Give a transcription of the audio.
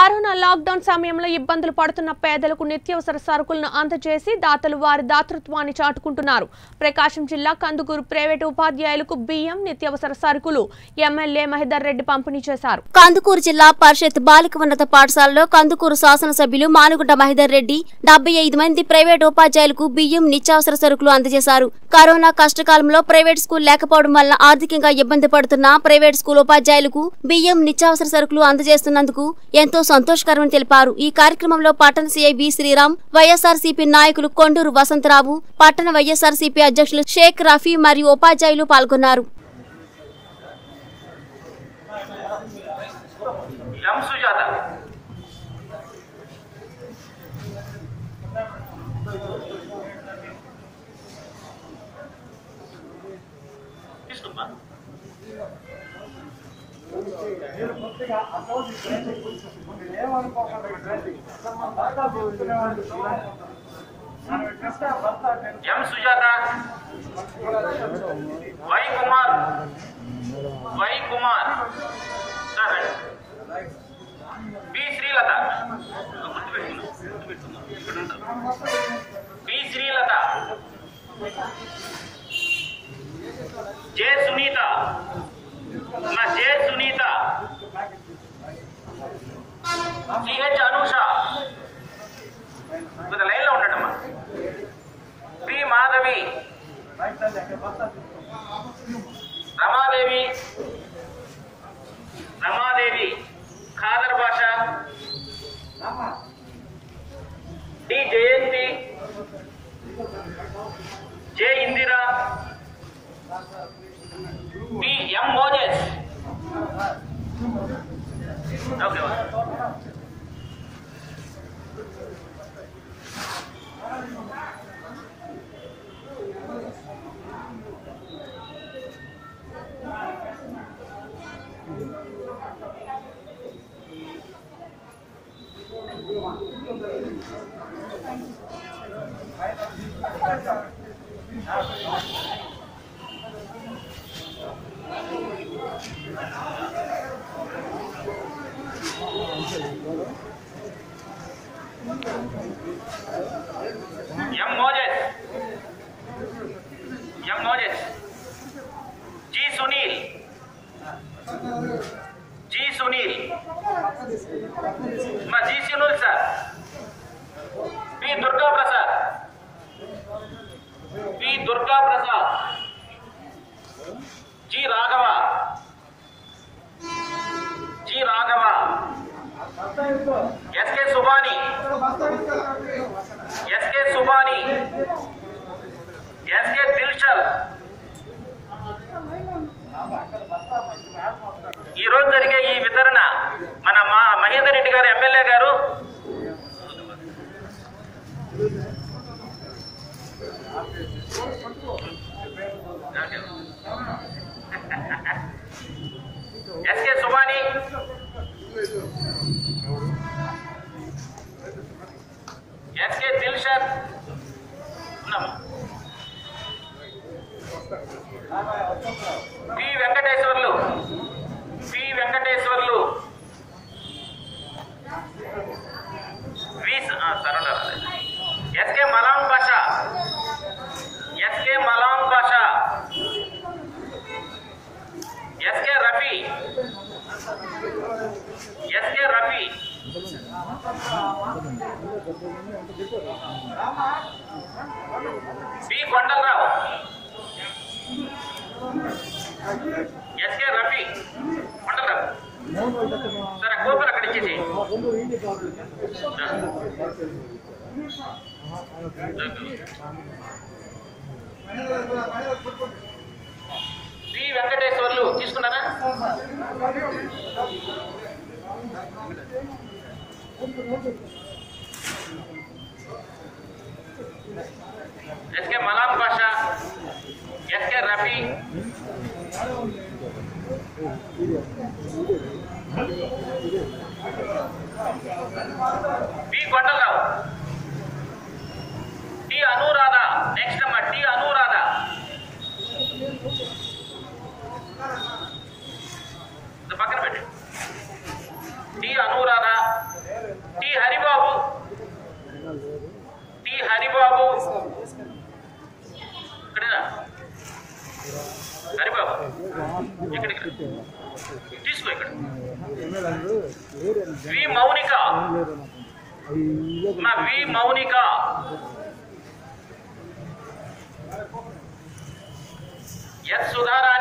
Corona lockdown సమయంలో ఇబ్బందులు పడుతున్న పేదలకు నిత్యావసర సరుకులను అందజేసి దాతలు వారి దాతృత్వాన్ని చాటుకుంటున్నారు ప్రకాశం జిల్లా కందుకూరు ప్రైవేటు ఉపాధ్యాయులకు బియ్యం నిత్యావసర సరుకులు ఎమ్మెల్యే మహిదర్ రెడ్డి పంపిణీ చేశారు కందుకూరు జిల్లా పరిషత్ బాలిక ఉన్నత పాఠశాలలో కందుకూరు శాసనసభ్యులు మానుగుంట మహిదర్ రెడ్డి డెబ్బై ఐదు మంది ప్రైవేట్ ఉపాధ్యాయులకు బియ్యం నిత్యావసర సరుకులు అందజేశారు కరోనా కష్టకాలంలో ప్రైవేట్ స్కూల్ లేకపోవడం వల్ల ఆర్థికంగా ఇబ్బంది పడుతున్న ప్రైవేట్ స్కూల్ ఉపాధ్యాయులకు బియ్యం నిత్యావసర సరుకులు అందజేస్తున్నందుకు ఎంతో సంతోషకరమని తెలిపారు ఈ కార్యక్రమంలో పట్టణ సిఐ బి శ్రీరామ్ వైఎస్ఆర్సీపీ నాయకులు కొండూరు వసంతరావు పట్టణ వైఎస్ఆర్సీపీ అధ్యక్షులు షేక్ రఫీ మరియు ఉపాధ్యాయులు పాల్గొన్నారు ఎం సుజాత తీసుకుంటా M Sujatha Y Kumar Y Kumar సరే B Srilatha B Srilatha J Sunitha నా జే సునీత సిహెచ్ అనూష కొద్దిగా లైన్లో ఉండటమ్మా P Madhavi Ramadevi Ramadevi Khader Basha D Jayanthi J Indira P M Moses okay okay M Moses M Moses G Sunil G Sunil మా G Sunil sir P Durga Prasad P Durga Prasad G Raghava G Raghava SK Subani SK Subani SK Dilshal ఈ రోజు జరిగే ఈ వితరణ మన మా మహేందర్ రెడ్డి గారు ఎమ్మెల్యే గారు ఎస్కే సుబాని ఎస్కే దిల్షర్ ఉన్నాము P Venkateswarlu P Venkateswarlu V స- ఆ, సరళ రాలేదు. SK Malam Basha SK Malam Basha SK Rafi SK Rafi B Kondala Rao SK Rafi Kondala Rao సరే కూతురు అక్కడ ఇచ్చేసి బి వెంకటేశ్వర్లు తీసుకున్నారా SK Malam Basha SK Rafi B Kondala Rao T Anuradha next అమ్మా టి అనురాధ ఇది పక్కన పెట్టు టి అనురాధ హరిబాబు ఇక్కడికి రా. తీసుకో ఇక్కడ వి మౌనిక మా వి మౌనిక ఎస్ సుధారాణి